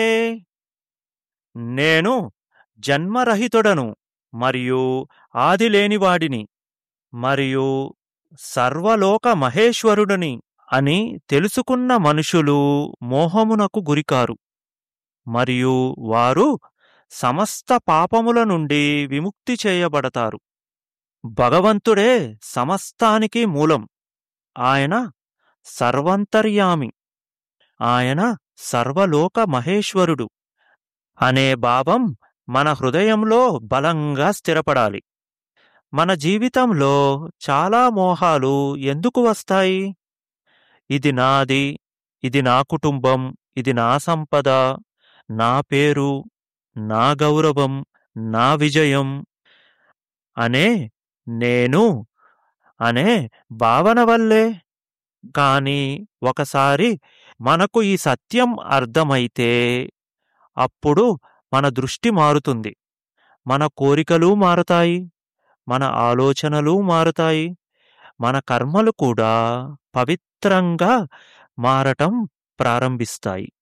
నేను జన్మరహితుడను మరియు ఆదిలేనివాడిని మరియు సర్వలోక మహేశ్వరుడని అని తెలుసుకున్న మనుషులు మోహమునకు గురికారు మరియు వారు సమస్త పాపముల నుండి విముక్తి చేయబడతారు భగవంతుడే సమస్తానికి మూలం ఆయన సర్వంతర్యామి ఆయన సర్వలోక మహేశ్వరుడు అనే భావం మన హృదయంలో బలంగా స్థిరపడాలి మన జీవితంలో చాలా మోహాలు ఎందుకు వస్తాయి ఇది నాది ఇది నా కుటుంబం ఇది నా సంపద నా పేరు నా గౌరవం నా విజయం అనే నేను అనే భావన వల్లే కాని ఒకసారి మనకు ఈ సత్యం అర్థమైతే అప్పుడు మన దృష్టి మారుతుంది మన కోరికలు మారతాయి మన ఆలోచనలు మారుతాయి మన కర్మలు కూడా పవిత్రంగా మారటం ప్రారంభిస్తాయి